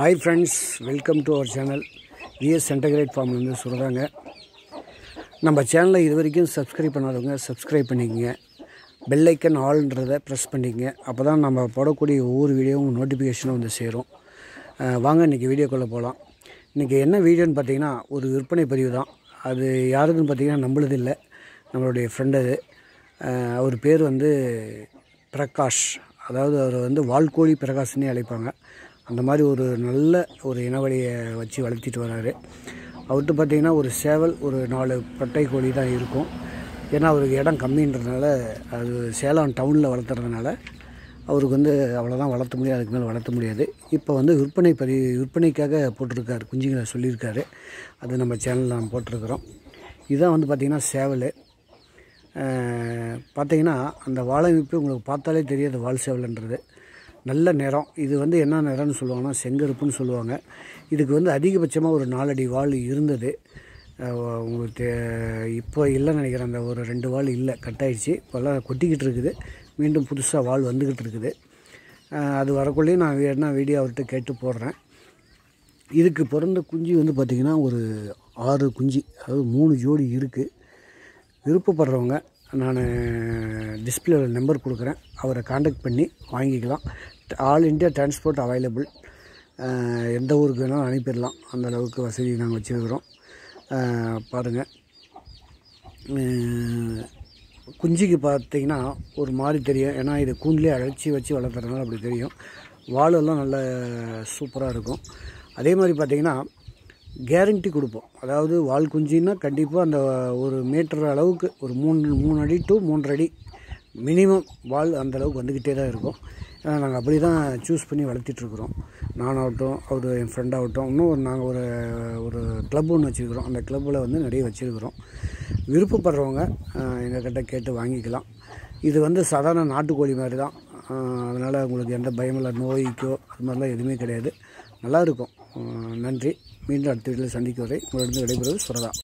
hi friends welcome to our channel VS centigrade ஃபார்ம்லேருந்து சொல்கிறாங்க நம்ம சேனலை இது வரைக்கும் சப்ஸ்கிரைப் பண்ணாதவங்க சப்ஸ்கிரைப் பண்ணிக்கங்க பெல் ஐக்கன் ஆல்ன்றதை ப்ரெஸ் பண்ணிக்கங்க அப்போ தான் நம்ம போடக்கூடிய ஒவ்வொரு வீடியோவும் நோட்டிஃபிகேஷனும் வந்து சேரும் அஹ் வாங்க இன்றைக்கி வீடியோக்குள்ளே போகலாம் இன்றைக்கி என்ன வீடியோன்னு பார்த்தீங்கன்னா ஒரு விற்பனை பதிவு தான் அது யாருதுன்னு பார்த்தீங்கன்னா நம்மளது இல்லை நம்மளுடைய ஃப்ரெண்டு அது அஹ் அவர் பேர் வந்து பிரகாஷ் அதாவது அவர் வந்து வால்கோழி பிரகாஷ்னே அழைப்பாங்க அந்த மாதிரி ஒரு நல்ல ஒரு இனவழியை வச்சு வளர்த்திட்டு வராரு அவர்கிட்ட பார்த்தீங்கன்னா ஒரு சேவல் ஒரு நாலு பட்டை கோழி தான் இருக்கும் ஏன்னா அவருக்கு இடம் கம்மின்றதுனால அது சேலம் டவுனில் வளர்த்துறதுனால அவருக்கு வந்து அவ்வளோதான் வளர்த்த முடியாது அதுக்கு மேலே வளர்த்த முடியாது இப்போ வந்து விற்பனை பதிவு விற்பனைக்காக போட்டிருக்காரு குஞ்சுங்களை சொல்லியிருக்காரு அது நம்ம சேனலில் நம்ம போட்டிருக்கிறோம் இதுதான் வந்து பார்த்திங்கன்னா சேவல் அஹ், பார்த்தீங்கன்னா அந்த வாழமைப்பு உங்களுக்கு பார்த்தாலே தெரியாது வால் சேவல்ன்றது நல்ல நிறம் இது வந்து என்ன நிறம்னு சொல்லுவாங்கன்னா செங்கருப்புன்னு சொல்லுவாங்க இதுக்கு வந்து அதிகபட்சமாக ஒரு நாலடி வால் இருந்தது அஹ், உங்களுக்கு தே- இப்போ இல்லைன்னு நினைக்கிறேன் அந்த ஒரு ரெண்டு வால் இல்லை கட் ஆயிடுச்சு இப்போல்லாம் கொட்டிக்கிட்டு இருக்குது மீண்டும் புதுசாக வால் வந்துக்கிட்டு இருக்குது அஹ், அது வரக்குள்ளேயும் நான் வேணா வீடியோ அவர்கிட்ட கேட்டு போடுறேன் இதுக்கு பிறந்த குஞ்சு வந்து பார்த்திங்கன்னா ஒரு ஆறு குஞ்சு அதாவது மூணு ஜோடி இருக்குது விருப்பப்படுறவங்க நான் டிஸ்பிளேவில் நம்பர் கொடுக்குறேன் அவரை காண்டாக்ட் பண்ணி வாங்கிக்கலாம் ஆல் இந்தியா டிரான்ஸ்போர்ட் அவைலபிள் எந்த ஊருக்கு வேணாலும் அனுப்பிடலாம் அந்த அளவுக்கு வசதி நாங்கள் வச்சுருக்கிறோம் பாருங்கள் குஞ்சுக்கு பார்த்தீங்கன்னா ஒரு மாதிரி தெரியும் ஏன்னா இது கூண்டிலே அழைச்சி வச்சு வளர்த்துறதுனால அப்படி தெரியும் வாலெல்லாம் நல்ல சூப்பராக இருக்கும் அதே மாதிரி பார்த்தீங்கன்னா கேரண்டி கொடுப்போம் அதாவது வால் குஞ்சின்னா கண்டிப்பாக அந்த ஒரு மீட்டர் அளவுக்கு ஒரு மூணு மூணு அடி டு மூன்றரை அடி மினிமம் வால் அந்த அளவுக்கு வந்துக்கிட்டே தான் இருக்கும் ஏன்னா நாங்கள் அப்படி தான் சூஸ் பண்ணி வளர்த்திட்ருக்குறோம் நானாகட்டும் அவர் என் ஃப்ரெண்டாகட்டும் இன்னும் ஒரு நாங்கள் ஒரு ஒரு கிளப் ஒன்று வச்சுருக்கிறோம் அந்த கிளப்பில் வந்து நிறைய வச்சுருக்கிறோம் விருப்பப்படுறவங்க எங்கள் கிட்ட கேட்டு வாங்கிக்கலாம் இது வந்து சாதாரண நாட்டுக்கோழி மாதிரி தான் அதனால் உங்களுக்கு எந்த பயமில்லை நோய்க்கோ அது மாதிரிலாம் எதுவுமே கிடையாது நல்லா இருக்கும் அஹ் நன்றி மீண்டும் அடுத்த வீட்டில் சந்திக்க வரை உங்களிடம் விடைபெறுவது சுரதா